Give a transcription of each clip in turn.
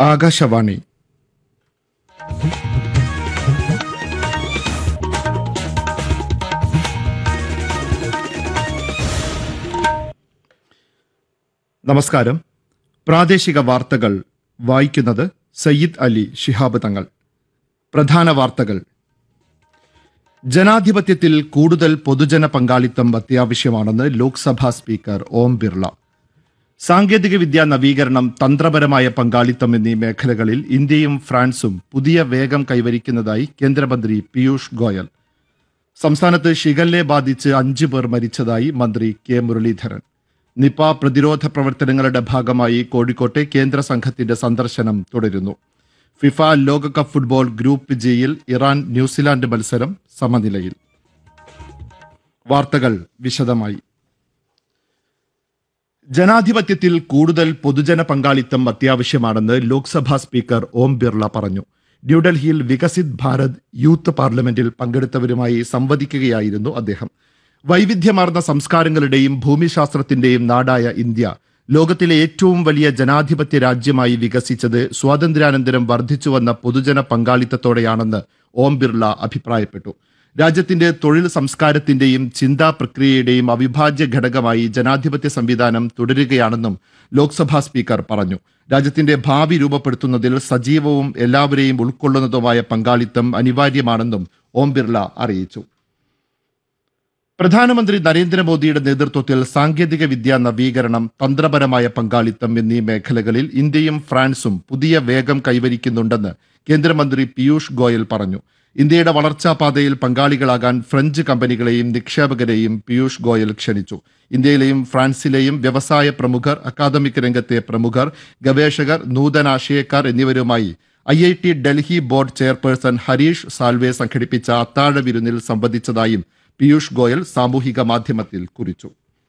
ആകാശവാണി നമസ്കാരം പ്രാദേശിക വാർത്തകൾ വായിക്കുന്നത് സയ്യിദ് അലി ശിഹാബ് തങ്ങൾ പ്രധാന വാർത്തകൾ ജനാധിപത്യത്തിൽ കൂടുതൽ പൊതുജന പങ്കാളിത്തം അത്യാവശ്യമാണെന്ന് ലോക്സഭാ സ്പീക്കർ ഓം ബിർള സാങ്കേതികവിദ്യാ നവീകരണം തന്ത്രപരമായ പങ്കാളിത്തം എന്നീ മേഖലകളിൽ ഇന്ത്യയും ഫ്രാൻസും പുതിയ വേഗം കൈവരിക്കുന്നതായി കേന്ദ്രമന്ത്രി പീയൂഷ് ഗോയൽ സംസ്ഥാനത്ത് ഷിഗല്ലെ ബാധിച്ച് അഞ്ചു പേർ മരിച്ചതായി മന്ത്രി കെ മുരളീധരൻ നിപ പ്രതിരോധ പ്രവർത്തനങ്ങളുടെ ഭാഗമായി കോഴിക്കോട്ടെ കേന്ദ്ര സംഘത്തിന്റെ സന്ദർശനം തുടരുന്നു ഫിഫ ലോകകപ്പ് ഫുട്ബോൾ ഗ്രൂപ്പ് ജിയിൽ ഇറാൻ ന്യൂസിലാൻഡ് മത്സരം സമനിലയിൽ വാർത്തകൾ വിശദമായി ജനാധിപത്യത്തിൽ കൂടുതൽ പൊതുജന പങ്കാളിത്തം അത്യാവശ്യമാണെന്ന് ലോക്സഭാ സ്പീക്കർ ഓം ബിർള പറഞ്ഞു ന്യൂഡൽഹിയിൽ വികസിത് ഭാരത് യൂത്ത് പാർലമെന്റിൽ പങ്കെടുത്തവരുമായി സംവദിക്കുകയായിരുന്നു അദ്ദേഹം വൈവിധ്യമാർന്ന സംസ്കാരങ്ങളുടെയും ഭൂമിശാസ്ത്രത്തിന്റെയും നാടായ ഇന്ത്യ ലോകത്തിലെ ഏറ്റവും വലിയ ജനാധിപത്യ രാജ്യമായി വികസിച്ചത് സ്വാതന്ത്ര്യാനന്തരം വർദ്ധിച്ചുവന്ന പൊതുജന പങ്കാളിത്തത്തോടെയാണെന്ന് ഓം ബിർള അഭിപ്രായപ്പെട്ടു രാജ്യത്തിന്റെ തൊഴിൽ സംസ്കാരത്തിന്റെയും ചിന്താ പ്രക്രിയയുടെയും അവിഭാജ്യ ഘടകമായി ജനാധിപത്യ സംവിധാനം തുടരുകയാണെന്നും ലോക്സഭാ സ്പീക്കർ പറഞ്ഞു രാജ്യത്തിന്റെ ഭാവി രൂപപ്പെടുത്തുന്നതിൽ സജീവവും എല്ലാവരെയും ഉൾക്കൊള്ളുന്നതുമായ പങ്കാളിത്തം അനിവാര്യമാണെന്നും ഓം ബിർള അറിയിച്ചു പ്രധാനമന്ത്രി നരേന്ദ്രമോദിയുടെ നേതൃത്വത്തിൽ സാങ്കേതിക വിദ്യാ നവീകരണം തന്ത്രപരമായ പങ്കാളിത്തം എന്നീ മേഖലകളിൽ ഇന്ത്യയും ഫ്രാൻസും പുതിയ വേഗം കൈവരിക്കുന്നുണ്ടെന്ന് കേന്ദ്രമന്ത്രി പീയൂഷ് ഗോയൽ പറഞ്ഞു ഇന്ത്യയുടെ വളർച്ചാ പാതയിൽ പങ്കാളികളാകാൻ ഫ്രഞ്ച് കമ്പനികളെയും നിക്ഷേപകരെയും പീയൂഷ് ഗോയൽ ക്ഷണിച്ചു ഇന്ത്യയിലെയും ഫ്രാൻസിലെയും വ്യവസായ പ്രമുഖർ അക്കാദമിക് രംഗത്തെ പ്രമുഖർ ഗവേഷകർ നൂതനാശയക്കാർ എന്നിവരുമായി I I T Delhi board chairperson Harish Salve സംഘടിപ്പിച്ച അത്താഴ വിരുന്നിൽ സംബന്ധിച്ചതായും പീയൂഷ് ഗോയൽ സാമൂഹിക മാധ്യമത്തിൽ കുറിച്ചു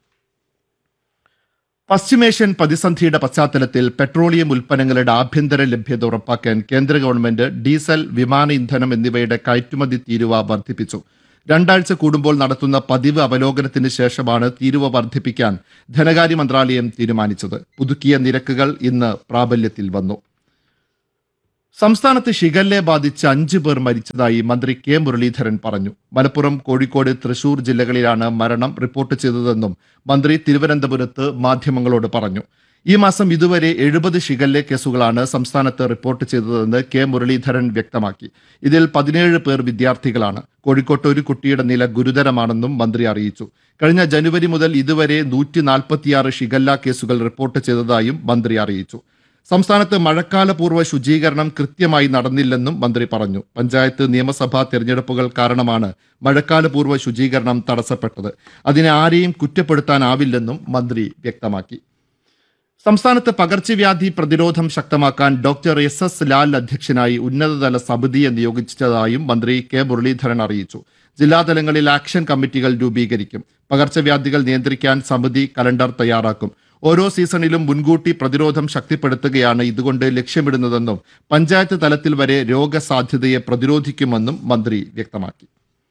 പശ്ചിമേഷ്യൻ പ്രതിസന്ധിയുടെ പശ്ചാത്തലത്തിൽ പെട്രോളിയം ഉൽപ്പന്നങ്ങളുടെ ആഭ്യന്തര ലഭ്യത ഉറപ്പാക്കാൻ കേന്ദ്ര ഗവൺമെന്റ് ഡീസൽ വിമാന ഇന്ധനം എന്നിവയുടെ കയറ്റുമതി തീരുവ വർദ്ധിപ്പിച്ചു രണ്ടാഴ്ച കൂടുമ്പോൾ നടത്തുന്ന പതിവ് അവലോകനത്തിന് ശേഷമാണ് തീരുവ വർദ്ധിപ്പിക്കാൻ ധനകാര്യ മന്ത്രാലയം തീരുമാനിച്ചത് പുതുക്കിയ നിരക്കുകൾ ഇന്ന് പ്രാബല്യത്തിൽ വന്നു സംസ്ഥാനത്ത് ഷിഗല്ലെ ബാധിച്ച് അഞ്ചു പേർ മരിച്ചതായി മന്ത്രി കെ മുരളീധരൻ പറഞ്ഞു മലപ്പുറം കോഴിക്കോട് തൃശൂർ ജില്ലകളിലാണ് മരണം റിപ്പോർട്ട് ചെയ്തതെന്നും മന്ത്രി തിരുവനന്തപുരത്ത് മാധ്യമങ്ങളോട് പറഞ്ഞു ഈ മാസം ഇതുവരെ എഴുപത് ഷിഗല്ലെ കേസുകളാണ് സംസ്ഥാനത്ത് റിപ്പോർട്ട് ചെയ്തതെന്ന് കെ മുരളീധരൻ വ്യക്തമാക്കി ഇതിൽ പതിനേഴ് പേർ വിദ്യാർത്ഥികളാണ് കോഴിക്കോട്ട് ഒരു കുട്ടിയുടെ നില ഗുരുതരമാണെന്നും മന്ത്രി അറിയിച്ചു കഴിഞ്ഞ ജനുവരി മുതൽ ഇതുവരെ നൂറ്റി നാൽപ്പത്തിയാറ് ഷിഗല്ല കേസുകൾ റിപ്പോർട്ട് ചെയ്തതായും മന്ത്രി അറിയിച്ചു സംസ്ഥാനത്ത് മഴക്കാലപൂർവ്വ ശുചീകരണം കൃത്യമായി നടന്നില്ലെന്നും മന്ത്രി പറഞ്ഞു പഞ്ചായത്ത് നിയമസഭാ തെരഞ്ഞെടുപ്പുകൾ കാരണമാണ് മഴക്കാലപൂർവ്വ ശുചീകരണം തടസ്സപ്പെട്ടത് അതിനെ ആരെയും കുറ്റപ്പെടുത്താനാവില്ലെന്നും മന്ത്രി വ്യക്തമാക്കി സംസ്ഥാനത്ത് പകർച്ചവ്യാധി പ്രതിരോധം ശക്തമാക്കാൻ ഡോക്ടർ എസ് എസ് ലാൽ അധ്യക്ഷനായി ഉന്നതതല സമിതിയെ നിയോഗിച്ചതായും മന്ത്രി കെ മുരളീധരൻ അറിയിച്ചു ജില്ലാതലങ്ങളിൽ ആക്ഷൻ കമ്മിറ്റികൾ രൂപീകരിക്കും പകർച്ചവ്യാധികൾ നിയന്ത്രിക്കാൻ സമിതി കലണ്ടർ തയ്യാറാക്കും ഓരോ സീസണിലും മുൻകൂട്ടി പ്രതിരോധം ശക്തിപ്പെടുത്തുകയാണ് ഇതുകൊണ്ട് ലക്ഷ്യമിടുന്നതെന്നും പഞ്ചായത്ത് തലത്തിൽ വരെ രോഗസാധ്യതയെ പ്രതിരോധിക്കുമെന്നും മന്ത്രി വ്യക്തമാക്കി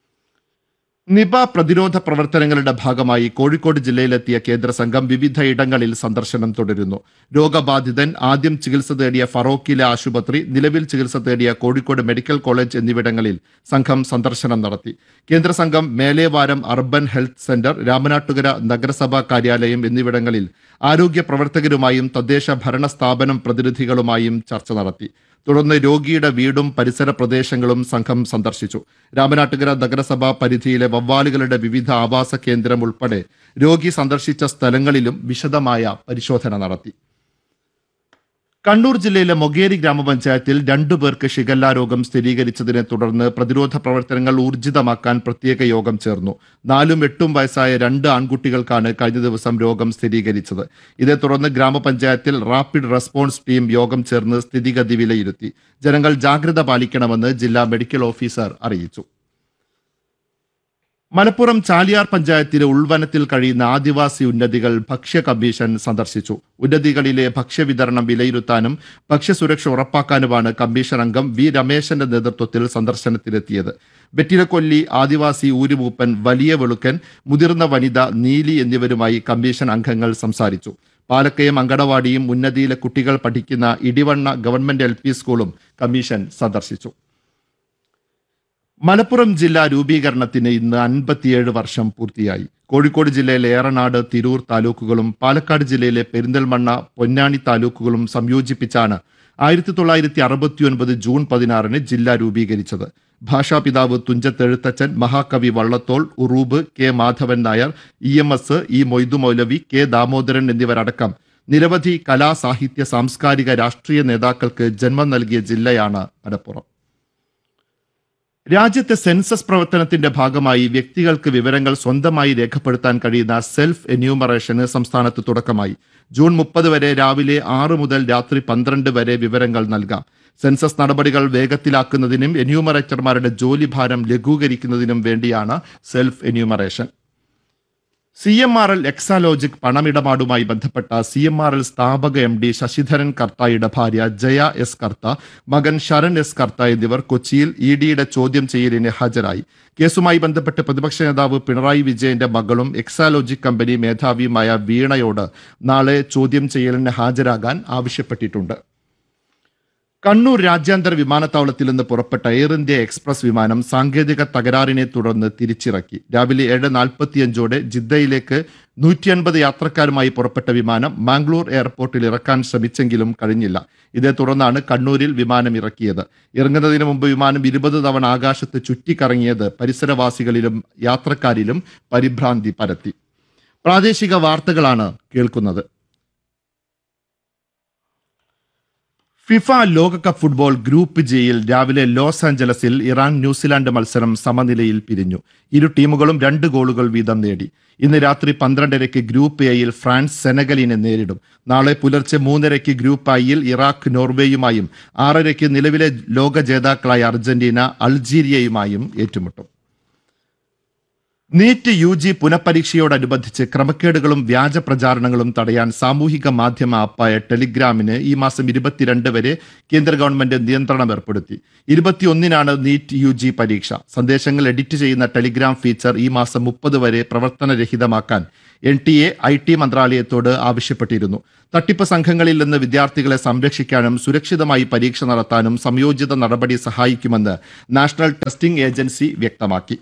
നിപ പ്രതിരോധ പ്രവർത്തനങ്ങളുടെ ഭാഗമായി കോഴിക്കോട് ജില്ലയിലെത്തിയ കേന്ദ്ര സംഘം വിവിധ ഇടങ്ങളിൽ സന്ദർശനം തുടരുന്നു രോഗബാധിതൻ ആദ്യം ചികിത്സ തേടിയ ഫറോക്കിലെ ആശുപത്രി നിലവിൽ ചികിത്സ തേടിയ കോഴിക്കോട് മെഡിക്കൽ കോളേജ് എന്നിവിടങ്ങളിൽ സംഘം സന്ദർശനം നടത്തി കേന്ദ്ര സംഘം Melevaram urban health centre Ramanattukara നഗരസഭാ കാര്യാലയം എന്നിവിടങ്ങളിൽ ആരോഗ്യ പ്രവർത്തകരുമായും തദ്ദേശ ഭരണ സ്ഥാപനം പ്രതിനിധികളുമായും ചർച്ച നടത്തി തുടർന്ന് രോഗിയുടെ വീടും പരിസര പ്രദേശങ്ങളും സംഘം സന്ദർശിച്ചു രാമനാട്ടുകര നഗരസഭാ പരിധിയിലെ വവ്വാലുകളുടെ വിവിധ ആവാസ കേന്ദ്രം ഉൾപ്പെടെ രോഗി സന്ദർശിച്ച സ്ഥലങ്ങളിലും വിശദമായ പരിശോധന നടത്തി കണ്ണൂർ ജില്ലയിലെ മൊകേരി ഗ്രാമപഞ്ചായത്തിൽ രണ്ടു പേർക്ക് ഷിഗല്ല രോഗം സ്ഥിരീകരിച്ചതിനെ തുടർന്ന് പ്രതിരോധ പ്രവർത്തനങ്ങൾ ഊർജിതമാക്കാൻ പ്രത്യേക യോഗം ചേർന്നു നാലും എട്ടും വയസ്സായ രണ്ട് ആൺകുട്ടികൾക്കാണ് കഴിഞ്ഞ ദിവസം രോഗം സ്ഥിരീകരിച്ചത് ഇതേ തുടർന്ന് ഗ്രാമപഞ്ചായത്തിൽ റാപ്പിഡ് റെസ്പോൺസ് ടീം യോഗം ചേർന്ന് സ്ഥിതിഗതി വിലയിരുത്തി ജനങ്ങൾ ജാഗ്രത പാലിക്കണമെന്ന് ജില്ലാ മെഡിക്കൽ ഓഫീസർ അറിയിച്ചു മലപ്പുറം ചാലിയാർ പഞ്ചായത്തിലെ ഉൾവനത്തിൽ കഴിയുന്ന ആദിവാസി ഉന്നതികൾ ഭക്ഷ്യ കമ്മീഷൻ സന്ദർശിച്ചു ഉന്നതികളിലെ ഭക്ഷ്യവിതരണം വിലയിരുത്താനും ഭക്ഷ്യസുരക്ഷ ഉറപ്പാക്കാനുമാണ് കമ്മീഷൻ അംഗം വി രമേശന്റെ നേതൃത്വത്തിൽ സന്ദർശനത്തിലെത്തിയത് വെറ്റിലക്കൊല്ലി ആദിവാസി ഊരുമൂപ്പൻ വലിയ വെളുക്കൻ മുതിർന്ന വനിത നീലി എന്നിവരുമായി കമ്മീഷൻ അംഗങ്ങൾ സംസാരിച്ചു പാലക്കയം അങ്കണവാടിയും ഉന്നതിയിലെ കുട്ടികൾ പഠിക്കുന്ന ഇടിവണ്ണ ഗവൺമെന്റ് എൽ സ്കൂളും കമ്മീഷൻ സന്ദർശിച്ചു മലപ്പുറം ജില്ലാ രൂപീകരണത്തിന് ഇന്ന് അൻപത്തിയേഴ് വർഷം പൂർത്തിയായി കോഴിക്കോട് ജില്ലയിലെ ഏറനാട് തിരൂർ താലൂക്കുകളും പാലക്കാട് ജില്ലയിലെ പെരിന്തൽമണ്ണ പൊന്നാനി താലൂക്കുകളും സംയോജിപ്പിച്ചാണ് ആയിരത്തി തൊള്ളായിരത്തി അറുപത്തിയൊൻപത് ജൂൺ പതിനാറിന് ജില്ല രൂപീകരിച്ചത് ഭാഷാപിതാവ് തുഞ്ചത്തെഴുത്തച്ഛൻ മഹാകവി Vallathol Uroob K Madhavan Nair E M S E Moidu Moulavi K Damodaran എന്നിവരടക്കം നിരവധി കലാ സാഹിത്യ സാംസ്കാരിക രാഷ്ട്രീയ നേതാക്കൾക്ക് ജന്മം നൽകിയ ജില്ലയാണ് മലപ്പുറം രാജ്യത്തെ സെൻസസ് പ്രവർത്തനത്തിന്റെ ഭാഗമായി വ്യക്തികൾക്ക് വിവരങ്ങൾ സ്വന്തമായി രേഖപ്പെടുത്താൻ കഴിയുന്ന സെൽഫ് എന്യൂമറേഷന് സംസ്ഥാനത്ത് തുടക്കമായി ജൂൺ മുപ്പത് വരെ രാവിലെ ആറ് മുതൽ രാത്രി പന്ത്രണ്ട് വരെ വിവരങ്ങൾ നൽകാം സെൻസസ് നടപടികൾ വേഗത്തിലാക്കുന്നതിനും എന്യൂമറേറ്റർമാരുടെ ജോലിഭാരം ലഘൂകരിക്കുന്നതിനും വേണ്ടിയാണ് self enumeration C M R L Exalogic പണമിടപാടുമായി ബന്ധപ്പെട്ട സി എം ആർ എൽ സ്ഥാപക എം ഡി ശശിധരൻ കർത്തായുടെ ഭാര്യ ജയ എസ് കർത്ത മകൻ ശരൺ എസ് കർത്ത എന്നിവർ കൊച്ചിയിൽ ഇ ഡിയുടെ ചോദ്യം ചെയ്യലിന് ഹാജരായി കേസുമായി ബന്ധപ്പെട്ട് പ്രതിപക്ഷ നേതാവ് പിണറായി വിജയന്റെ മകളും എക്സാലോജിക് കമ്പനി മേധാവിയുമായ വീണയോട് നാളെ ചോദ്യം ചെയ്യലിന് ഹാജരാകാൻ ആവശ്യപ്പെട്ടിട്ടുണ്ട് കണ്ണൂർ രാജ്യാന്തര വിമാനത്താവളത്തിൽ നിന്ന് പുറപ്പെട്ട എയർ ഇന്ത്യ എക്സ്പ്രസ് വിമാനം സാങ്കേതിക തകരാറിനെ തുടർന്ന് തിരിച്ചിറക്കി രാവിലെ ഏഴ് നാൽപ്പത്തിയഞ്ചോടെ ജിദ്ദയിലേക്ക് നൂറ്റി അൻപത് യാത്രക്കാരുമായി പുറപ്പെട്ട വിമാനം മാംഗ്ലൂർ എയർപോർട്ടിൽ ഇറക്കാൻ ശ്രമിച്ചെങ്കിലും കഴിഞ്ഞില്ല ഇതേ തുടർന്നാണ് കണ്ണൂരിൽ വിമാനം ഇറക്കിയത് ഇറങ്ങുന്നതിന് മുമ്പ് വിമാനം ഇരുപത് തവണ ആകാശത്ത് ചുറ്റിക്കറങ്ങിയത് പരിസരവാസികളിലും യാത്രക്കാരിലും പരിഭ്രാന്തി പരത്തി പ്രാദേശിക വാർത്തകളാണ് കേൾക്കുന്നത് ഫിഫ ലോകകപ്പ് ഫുട്ബോൾ ഗ്രൂപ്പ് ജിയിൽ രാവിലെ ലോസ് ആഞ്ചലസിൽ ഇറാൻ ന്യൂസിലാൻഡ് മത്സരം സമനിലയിൽ പിരിഞ്ഞു ഇരു ടീമുകളും രണ്ട് ഗോളുകൾ വീതം നേടി ഇന്ന് രാത്രി പന്ത്രണ്ടരയ്ക്ക് ഗ്രൂപ്പ് എയിൽ ഫ്രാൻസ് സെനഗലിനെ നേരിടും നാളെ പുലർച്ചെ മൂന്നരയ്ക്ക് ഗ്രൂപ്പ് ഐയിൽ ഇറാഖ് നോർവേയുമായും ആറരയ്ക്ക് നിലവിലെ ലോക ജേതാക്കളായ അർജന്റീന അൾജീരിയയുമായും ഏറ്റുമുട്ടും നീറ്റ് യു ജി പുനഃപരീക്ഷയോടനുബന്ധിച്ച് ക്രമക്കേടുകളും വ്യാജ പ്രചാരണങ്ങളും തടയാൻ സാമൂഹിക മാധ്യമ ആപ്പായ ടെലിഗ്രാമിന് ഈ മാസം ഇരുപത്തിരണ്ട് വരെ കേന്ദ്ര ഗവൺമെന്റ് നിയന്ത്രണം ഏർപ്പെടുത്തി ഇരുപത്തിയൊന്നിനാണ് നീറ്റ് യു ജി പരീക്ഷ സന്ദേശങ്ങൾ എഡിറ്റ് ചെയ്യുന്ന ടെലിഗ്രാം ഫീച്ചർ ഈ മാസം മുപ്പത് വരെ പ്രവർത്തനരഹിതമാക്കാൻ N T A I T മന്ത്രാലയത്തോട് ആവശ്യപ്പെട്ടിരുന്നു തട്ടിപ്പ് സംഘങ്ങളിൽ നിന്ന് വിദ്യാർത്ഥികളെ സംരക്ഷിക്കാനും സുരക്ഷിതമായി പരീക്ഷ നടത്താനും സംയോജിത നടപടി സഹായിക്കുമെന്ന് നാഷണൽ ടെസ്റ്റിംഗ് ഏജൻസി വ്യക്തമാക്കി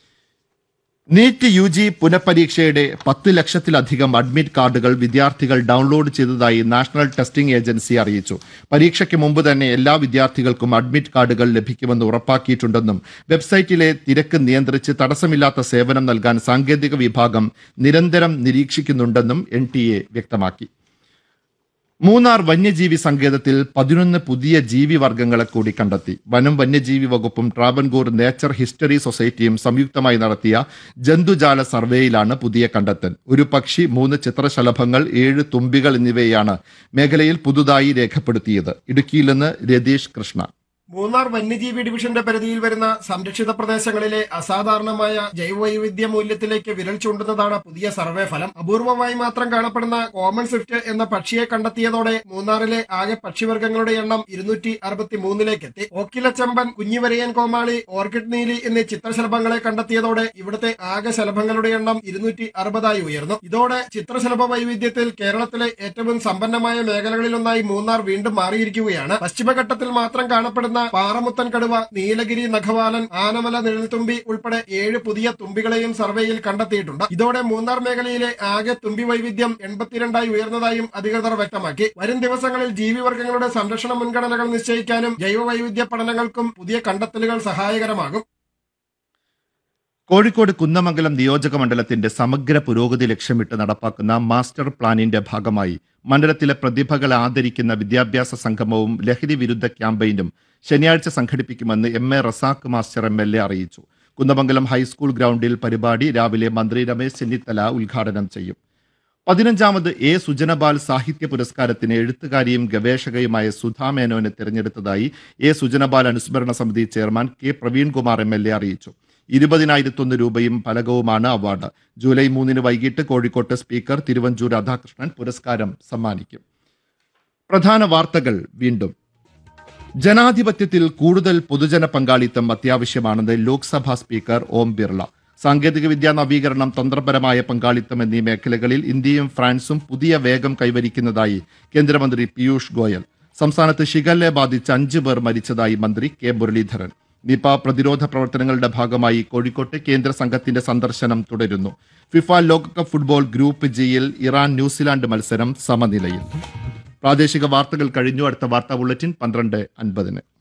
നീറ്റ് യു ജി പുനഃപരീക്ഷയുടെ പത്ത് ലക്ഷത്തിലധികം അഡ്മിറ്റ് കാർഡുകൾ വിദ്യാർത്ഥികൾ ഡൗൺലോഡ് ചെയ്തതായി നാഷണൽ ടെസ്റ്റിംഗ് ഏജൻസി അറിയിച്ചു പരീക്ഷയ്ക്ക് മുമ്പ് തന്നെ എല്ലാ വിദ്യാർത്ഥികൾക്കും അഡ്മിറ്റ് കാർഡുകൾ ലഭിക്കുമെന്ന് ഉറപ്പാക്കിയിട്ടുണ്ടെന്നും വെബ്സൈറ്റിലെ തിരക്ക് നിയന്ത്രിച്ച് തടസ്സമില്ലാത്ത സേവനം നൽകാൻ സാങ്കേതിക വിഭാഗം നിരന്തരം നിരീക്ഷിക്കുന്നുണ്ടെന്നും എൻ വ്യക്തമാക്കി മൂന്നാർ വന്യജീവി സങ്കേതത്തിൽ പതിനൊന്ന് പുതിയ ജീവി വർഗ്ഗങ്ങളെ കൂടി കണ്ടെത്തി വനം വന്യജീവി വകുപ്പും ട്രാവൻകൂർ നേച്ചർ ഹിസ്റ്ററി സൊസൈറ്റിയും സംയുക്തമായി നടത്തിയ ജന്തുജാല സർവേയിലാണ് പുതിയ കണ്ടെത്തൽ ഒരു പക്ഷി മൂന്ന് ചിത്രശലഭങ്ങൾ ഏഴ് തുമ്പികൾ എന്നിവയാണ് മേഖലയിൽ പുതുതായി രേഖപ്പെടുത്തിയത് ഇടുക്കിയിൽ നിന്ന് രതീഷ് കൃഷ്ണ മൂന്നാർ വന്യജീവി ഡിവിഷന്റെ പരിധിയിൽ വരുന്ന സംരക്ഷിത പ്രദേശങ്ങളിലെ അസാധാരണമായ ജൈവവൈവിധ്യ മൂല്യത്തിലേക്ക് വിരൽ ചൂണ്ടുന്നതാണ് പുതിയ സർവേ ഫലം അപൂർവമായി മാത്രം കാണപ്പെടുന്ന കോമൺ സ്വിഫ്റ്റ് എന്ന പക്ഷിയെ കണ്ടെത്തിയതോടെ മൂന്നാറിലെ ആകെ പക്ഷിവർഗങ്ങളുടെ എണ്ണം ഇരുന്നൂറ്റി അറുപത്തി മൂന്നിലേക്ക് എത്തി ഓക്കിലച്ചമ്പൻ കുഞ്ഞിവരയൻ കോമാളി ഓർക്കിഡ് നീലി എന്നീ ചിത്രശലഭങ്ങളെ കണ്ടെത്തിയതോടെ ഇവിടുത്തെ ആകെ ശലഭങ്ങളുടെ എണ്ണം ഇരുന്നൂറ്റി അറുപതായി ഉയർന്നു ഇതോടെ ചിത്രശലഭ വൈവിധ്യത്തിൽ കേരളത്തിലെ ഏറ്റവും സമ്പന്നമായ മേഖലകളിലൊന്നായി മൂന്നാർ വീണ്ടും മാറിയിരിക്കുകയാണ് പശ്ചിമഘട്ടത്തിൽ മാത്രം കാണപ്പെടുന്ന പാറമുത്തൻ കടുവ നീലഗിരി നഖവാലൻ ആനമല നിഴൽത്തുമ്പി ഉൾപ്പെടെ ഏഴ് പുതിയ തുമ്പികളെയും സർവേയിൽ കണ്ടെത്തിയിട്ടുണ്ട് ഇതോടെ മൂന്നാർ മേഖലയിലെ ആകെ തുമ്പി വൈവിധ്യം എൺപത്തിരണ്ടായി ഉയർന്നതായും അധികൃതർ വ്യക്തമാക്കി വരും ദിവസങ്ങളിൽ ജീവിവർഗങ്ങളുടെ സംരക്ഷണ മുൻഗണനകൾ നിശ്ചയിക്കാനും ജൈവവൈവിധ്യ പഠനങ്ങൾക്കും പുതിയ കണ്ടെത്തലുകൾ സഹായകരമാകും കോഴിക്കോട് കുന്നമംഗലം നിയോജക മണ്ഡലത്തിന്റെ സമഗ്ര പുരോഗതി ലക്ഷ്യമിട്ട് നടപ്പാക്കുന്ന മാസ്റ്റർ പ്ലാനിന്റെ ഭാഗമായി മണ്ഡലത്തിലെ പ്രതിഭകളെ ആദരിക്കുന്ന വിദ്യാഭ്യാസ സംഗമവും ലഹരി വിരുദ്ധ ക്യാമ്പയിനും ശനിയാഴ്ച സംഘടിപ്പിക്കുമെന്ന് M A Razak master M L A അറിയിച്ചു കുന്നമംഗലം ഹൈസ്കൂൾ ഗ്രൗണ്ടിൽ പരിപാടി രാവിലെ മന്ത്രി രമേശ് ചെന്നിത്തല ഉദ്ഘാടനം ചെയ്യും പതിനഞ്ചാമത് എ സുജനബാൽ സാഹിത്യ പുരസ്കാരത്തിന് എഴുത്തുകാരിയും ഗവേഷകയുമായ സുധാ മേനോനെ തിരഞ്ഞെടുത്തതായി എ സുജനബാൽ അനുസ്മരണ സമിതി chairman K Praveenkumar M L A അറിയിച്ചു ഇരുപതിനായിരത്തൊന്ന് രൂപയും ഫലകവുമാണ് അവാർഡ് ജൂലൈ മൂന്നിന് വൈകിട്ട് കോഴിക്കോട്ട് സ്പീക്കർ തിരുവഞ്ചൂർ രാധാകൃഷ്ണൻ പുരസ്കാരം സമ്മാനിക്കും പ്രധാന വാർത്തകൾ വീണ്ടും ജനാധിപത്യത്തിൽ കൂടുതൽ പൊതുജന പങ്കാളിത്തം അത്യാവശ്യമാണെന്ന് ലോക്സഭാ സ്പീക്കർ ഓം ബിർള സാങ്കേതികവിദ്യാ നവീകരണം തന്ത്രപരമായ പങ്കാളിത്തം എന്നീ മേഖലകളിൽ ഇന്ത്യയും ഫ്രാൻസും പുതിയ വേഗം കൈവരിക്കുന്നതായി കേന്ദ്രമന്ത്രി പീയൂഷ് ഗോയൽ സംസ്ഥാനത്ത് ഷിഗല്ലെ ബാധിച്ച് അഞ്ച് പേർ മരിച്ചതായി മന്ത്രി കെ മുരളീധരൻ നിപ പ്രതിരോധ പ്രവർത്തനങ്ങളുടെ ഭാഗമായി കോഴിക്കോട്ട് കേന്ദ്ര സംഘത്തിന്റെ സന്ദർശനം തുടരുന്നു ഫിഫ ലോകകപ്പ് ഫുട്ബോൾ ഗ്രൂപ്പ് ജിയിൽ ഇറാൻ ന്യൂസിലാൻഡ് മത്സരം സമനിലയിൽ പ്രാദേശിക വാർത്തകൾ കഴിഞ്ഞു അടുത്ത വാർത്താ ബുള്ളറ്റിൻ പന്ത്രണ്ട് അൻപതിന്